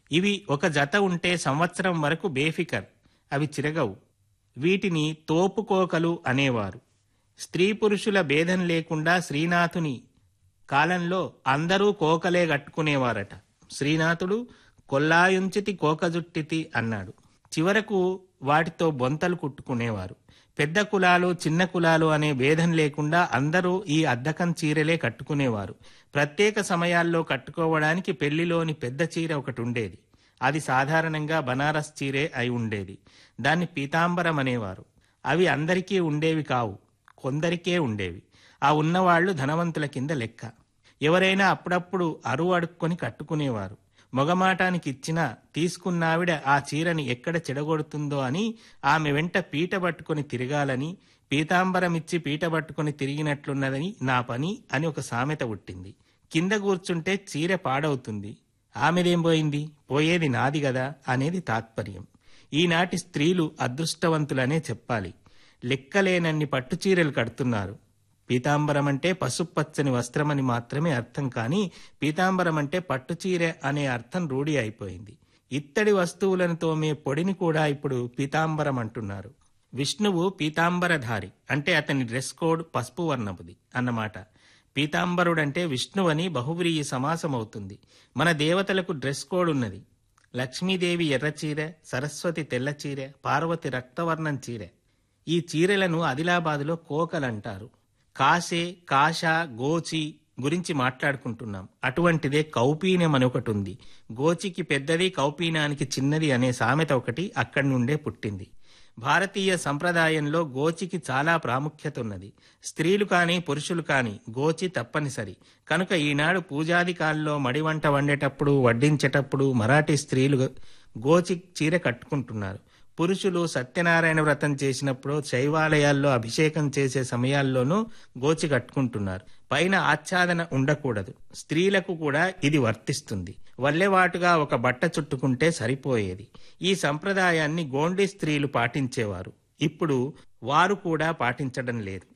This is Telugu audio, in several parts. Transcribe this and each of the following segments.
ఇవి ఒక జత ఉంటే సంవత్సరం వరకు బేఫికర్ అవి చిరగవు వీటిని తోపుకోకలు అనేవారు స్త్రీ పురుషుల భేదం లేకుండా శ్రీనాథుని కాలంలో అందరూ కోకలే కట్టుకునేవారట శ్రీనాథుడు కొల్లాయుంచితి కోకజుట్టితి అన్నాడు చివరకు వాటితో బొంతలు కుట్టుకునేవారు పెద్ద కులాలు చిన్న కులాలు అనే భేదం లేకుండా అందరూ ఈ అద్దకం చీరలే కట్టుకునేవారు ప్రత్యేక సమయాల్లో కట్టుకోవడానికి పెళ్లిలోని పెద్ద చీర ఒకటి ఉండేది అది సాధారణంగా బనారస్ చీరే అయి ఉండేది దాన్ని పీతాంబరం అనేవారు అవి అందరికీ ఉండేవి కావు కొందరికే ఉండేవి ఆ ఉన్నవాళ్లు ధనవంతుల కింద లెక్క ఎవరైనా అప్పుడప్పుడు అరువు అడుక్కొని కట్టుకునేవారు మొగమాటానికి ఇచ్చినా తీసుకున్నావిడ ఆ చీరని ఎక్కడ చెడగొడుతుందో అని ఆమె వెంట పీట పట్టుకొని తిరగాలని పీతాంబరం ఇచ్చి పీట పట్టుకొని తిరిగినట్లున్నదని నా పని అని ఒక సామెత పుట్టింది కింద కూర్చుంటే చీర పాడవుతుంది ఆమెదేం పోయింది పోయేది నాది గదా అనేది తాత్పర్యం ఈనాటి స్త్రీలు అదృష్టవంతులనే చెప్పాలి లెక్కలేనన్ని పట్టు చీరలు కడుతున్నారు పీతాంబరం అంటే పసుపచ్చని వస్త్రమని మాత్రమే అర్థం కానీ పీతాంబరం అంటే పట్టుచీర అనే అర్థం రూఢి అయిపోయింది ఇత్తడి వస్తువులను తోమే పొడిని కూడా ఇప్పుడు పీతాంబరం అంటున్నారు విష్ణువు పీతాంబరధారి అంటే అతని డ్రెస్ కోడ్ పసుపు వర్ణపుది అన్నమాట పీతాంబరుడంటే విష్ణువని బహువ్రీయి సమాసం అవుతుంది మన దేవతలకు డ్రెస్ కోడ్ ఉన్నది లక్ష్మీదేవి ఎర్రచీర సరస్వతి తెల్ల చీర పార్వతి రక్తవర్ణం చీర ఈ చీరలను ఆదిలాబాదులో కోకలంటారు కాసే కాష గోచి గురించి మాట్లాడుకుంటున్నాం అటువంటిదే కౌపీనం అని ఒకటి ఉంది గోచికి పెద్దది కౌపీనానికి చిన్నది అనే సామెత ఒకటి అక్కడి నుండే పుట్టింది భారతీయ సంప్రదాయంలో గోచికి చాలా ప్రాముఖ్యత ఉన్నది స్త్రీలు కానీ పురుషులు కానీ గోచి తప్పనిసరి కనుక ఈనాడు పూజాదికాల్లో మడివంట వండేటప్పుడు వడ్డించేటప్పుడు మరాఠీ స్త్రీలు గోచి చీర కట్టుకుంటున్నారు పురుషులు సత్యనారాయణ వ్రతం చేసినప్పుడు శైవాలయాల్లో అభిషేకం చేసే సమయాల్లోనూ గోచి కట్టుకుంటున్నారు పైన ఆచ్ఛాదన ఉండకూడదు స్త్రీలకు కూడా ఇది వర్తిస్తుంది వల్లెవాటుగా ఒక బట్ట చుట్టుకుంటే సరిపోయేది ఈ సంప్రదాయాన్ని గోండి స్త్రీలు పాటించేవారు ఇప్పుడు వారు కూడా పాటించడం లేదు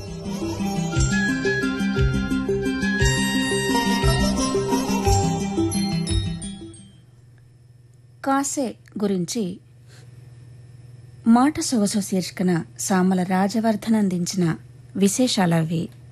కాసే గురించి మాట సొగసు శీర్షికన సామల రాజవర్ధన్ అందించిన విశేషాలవి